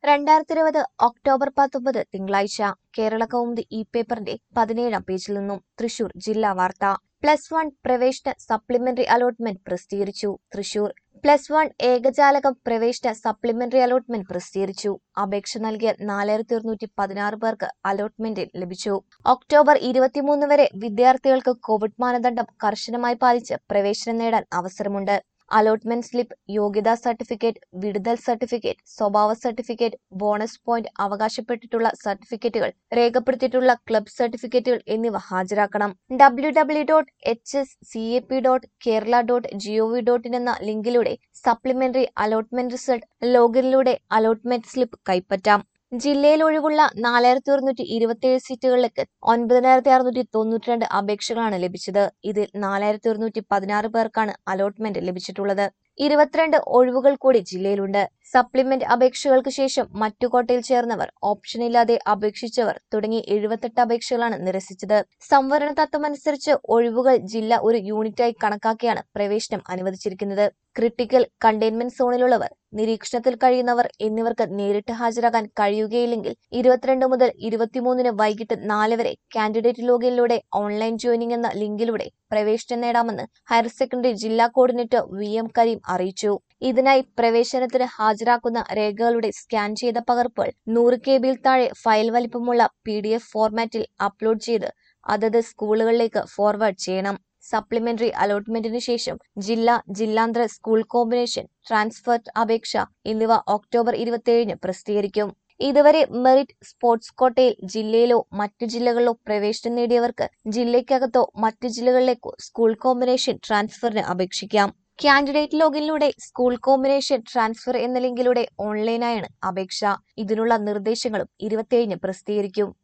രണ്ടായിരത്തി ഇരുപത് ഒക്ടോബർ പത്തൊമ്പത് തിങ്കളാഴ്ച കേരള കൗമുദി ഇ പേപ്പറിന്റെ പതിനേഴാം പേജിൽ നിന്നും തൃശൂർ ജില്ലാ വാർത്ത പ്ലസ് വൺ പ്രവേശന സപ്ലിമെന്ററി അലോട്ട്മെന്റ് പ്രസിദ്ധീകരിച്ചു തൃശൂർ പ്ലസ് വൺ ഏകജാലകം പ്രവേശന സപ്ലിമെന്ററി അലോട്ട്മെന്റ് പ്രസിദ്ധീകരിച്ചു അപേക്ഷ നൽകിയ നാലായിരത്തി ഒരുന്നൂറ്റി പതിനാറ് പേർക്ക് അലോട്ട്മെന്റ് ലഭിച്ചു ഒക്ടോബർ ഇരുപത്തിമൂന്ന് വരെ വിദ്യാർത്ഥികൾക്ക് കോവിഡ് മാനദണ്ഡം കർശനമായി പാലിച്ച് പ്രവേശനം നേടാൻ അവസരമുണ്ട് അലോട്ട്മെന്റ് സ്ലിപ്പ് യോഗ്യതാ സർട്ടിഫിക്കറ്റ് വിടുതൽ സർട്ടിഫിക്കറ്റ് സ്വഭാവ സർട്ടിഫിക്കറ്റ് ബോണസ് പോയിന്റ് അവകാശപ്പെട്ടിട്ടുള്ള സർട്ടിഫിക്കറ്റുകൾ രേഖപ്പെടുത്തിയിട്ടുള്ള ക്ലബ് സർട്ടിഫിക്കറ്റുകൾ എന്നിവ ഹാജരാക്കണം W W dot H S C A P dot Kerala dot G O V dot in എന്ന ലിങ്കിലൂടെ സപ്ലിമെന്ററി അലോട്ട്മെന്റ് റിസൾട്ട് ലോഗിനിലൂടെ അലോട്ട്മെന്റ് സ്ലിപ്പ് കൈപ്പറ്റാം ജില്ലയിൽ ഒഴിവുള്ള നാലായിരത്തി ഒരുന്നൂറ്റി ഇരുപത്തിയേഴ് സീറ്റുകളിലേക്ക് ഒൻപതിനായിരത്തി അറുന്നൂറ്റി തൊണ്ണൂറ്റി രണ്ട് അപേക്ഷകളാണ് ലഭിച്ചത് ഇതിൽ നാലായിരത്തി ഒരുന്നൂറ്റി പതിനാറ് പേർക്കാണ് അലോട്ട്മെന്റ് ലഭിച്ചിട്ടുള്ളത് ഇരുപത്തിരണ്ട് ഒഴിവുകൾ കൂടി ജില്ലയിലുണ്ട് സപ്ലിമെന്റ് അപേക്ഷകൾക്ക് ശേഷം മറ്റു കോട്ടയിൽ ചേർന്നവർ ഓപ്ഷനില്ലാതെ അപേക്ഷിച്ചവർ തുടങ്ങി എഴുപത്തെട്ട് അപേക്ഷകളാണ് നിരസിച്ചത് സംവരണ തത്വമനുസരിച്ച് ഒഴിവുകൾ ജില്ല ഒരു യൂണിറ്റായി കണക്കാക്കിയാണ് പ്രവേശനം അനുവദിച്ചിരിക്കുന്നത് ക്രിട്ടിക്കൽ കണ്ടെയ്ൻമെന്റ് സോണിലുള്ളവർ നിരീക്ഷണത്തിൽ കഴിയുന്നവർ എന്നിവർക്ക് നേരിട്ട് ഹാജരാകാൻ കഴിയുകയില്ലെങ്കിൽ ഇരുപത്തിരണ്ട് മുതൽ ഇരുപത്തിമൂന്നിന് വൈകിട്ട് നാല് വരെ കാൻഡിഡേറ്റ് ലോഗിനിലൂടെ ഓൺലൈൻ ജോയിനിംഗ് എന്ന ലിങ്കിലൂടെ പ്രവേശനം നേടാമെന്ന് ഹയർ സെക്കൻഡറി ജില്ലാ കോർഡിനേറ്റർ വി എം കരീം അറിയിച്ചു ഇതിനായി പ്രവേശനത്തിന് ഹാജരാക്കുന്ന രേഖകളുടെ സ്കാൻ ചെയ്ത പകർപ്പുകൾ നൂറ് കെ ബിയിൽ താഴെ ഫയൽ വലിപ്പമുള്ള പി ഡി എഫ് ഫോർമാറ്റിൽ അപ്ലോഡ് ചെയ്ത് അതത് സ്കൂളുകളിലേക്ക് ഫോർവേഡ് ചെയ്യണം സപ്ലിമെന്ററി അലോട്ട്മെന്റിന് ശേഷം ജില്ലാ ജില്ലാന്തര സ്കൂൾ കോമ്പിനേഷൻ ട്രാൻസ്ഫർ അപേക്ഷ എന്നിവ ഒക്ടോബർ ഇരുപത്തിയേഴിന് പ്രസിദ്ധീകരിക്കും ഇതുവരെ മെറിറ്റ് സ്പോർട്സ് കോട്ടയിൽ ജില്ലയിലോ മറ്റു ജില്ലകളിലോ പ്രവേശനം നേടിയവർക്ക് ജില്ലയ്ക്കകത്തോ മറ്റു ജില്ലകളിലേക്കോ സ്കൂൾ കോമ്പിനേഷൻ ട്രാൻസ്ഫറിന് അപേക്ഷിക്കാം കാൻഡിഡേറ്റ് ലോഗിനിലൂടെ സ്കൂൾ കോമ്പിനേഷൻ ട്രാൻസ്ഫർ എന്ന ലിങ്കിലൂടെ ഓൺലൈനായാണ് അപേക്ഷ ഇതിനുള്ള നിർദ്ദേശങ്ങളും ഇരുപത്തിയേഴിന് പ്രസിദ്ധീകരിക്കും